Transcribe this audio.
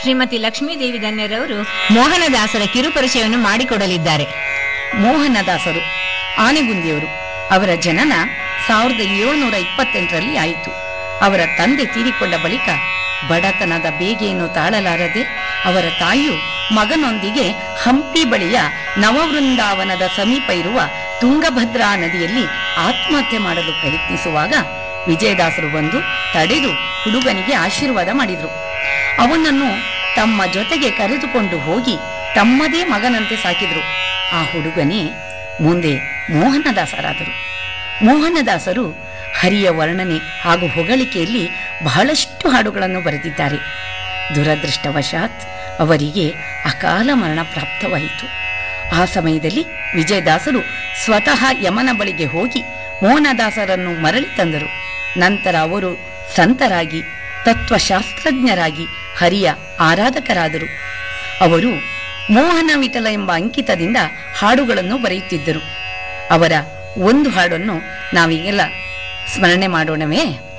ಶ್ರೀಮತಿ ಲಕ್ಷ್ಮೀದೇವಿ ಧನ್ಯರವರು ಮೋಹನದಾಸರ ಕಿರುಪರಿಚಯವನ್ನು ಮಾಡಿಕೊಡಲಿದ್ದಾರೆ ಮೋಹನದಾಸರು ಆನೆಗುಂದಿಯವರು ಅವರ ಜನನ ಸಾವಿರದ ಏಳುನೂರ ಇಪ್ಪತ್ತೆಂಟರಲ್ಲಿ ಆಯಿತು ಅವರ ತಂದೆ ತೀರಿಕೊಂಡ ಬಳಿಕ ಬಡತನದ ಬೇಗೆಯನ್ನು ತಾಳಲಾರದೆ ಅವರ ತಾಯಿಯು ಮಗನೊಂದಿಗೆ ಹಂಪಿ ಬಳಿಯ ನವವೃಂದಾವನದ ಸಮೀಪ ಇರುವ ತುಂಗಭದ್ರಾ ನದಿಯಲ್ಲಿ ಆತ್ಮಹತ್ಯೆ ಮಾಡಲು ಪ್ರಯತ್ನಿಸುವಾಗ ವಿಜಯದಾಸರು ಬಂದು ತಡೆದು ಹುಡುಗನಿಗೆ ಆಶೀರ್ವಾದ ಮಾಡಿದ್ರು ಅವನನ್ನು ತಮ್ಮ ಜೊತೆಗೆ ಕರೆದುಕೊಂಡು ಹೋಗಿ ತಮ್ಮದೇ ಮಗನಂತೆ ಸಾಕಿದ್ರು ಆ ಹುಡುಗನೇ ಮುಂದೆ ಮೋಹನದಾಸರಾದರು ಮೋಹನದಾಸರು ಹರಿಯ ವರ್ಣನೆ ಹಾಗೂ ಹೊಗಳಿಕೆಯಲ್ಲಿ ಬಹಳಷ್ಟು ಹಾಡುಗಳನ್ನು ಬರೆದಿದ್ದಾರೆ ದುರದೃಷ್ಟವಶಾತ್ ಅವರಿಗೆ ಅಕಾಲ ಮರಣ ಪ್ರಾಪ್ತವಾಯಿತು ಆ ಸಮಯದಲ್ಲಿ ವಿಜಯದಾಸರು ಸ್ವತಃ ಯಮನ ಬಳಿಗೆ ಹೋಗಿ ಮೋಹನದಾಸರನ್ನು ಮರಳಿ ತಂದರು ನಂತರ ಅವರು ಸಂತರಾಗಿ ತತ್ವಶಾಸ್ತ್ರಜ್ಞರಾಗಿ ಹರಿಯ ಆರಾಧಕರಾದರು ಅವರು ಮೋಹನ ವಿಠಲ ಎಂಬ ಅಂಕಿತದಿಂದ ಹಾಡುಗಳನ್ನು ಬರೆಯುತ್ತಿದ್ದರು ಅವರ ಒಂದು ಹಾಡನ್ನು ನಾವೀಗೆಲ್ಲ ಸ್ಮರಣೆ ಮಾಡೋಣವೇ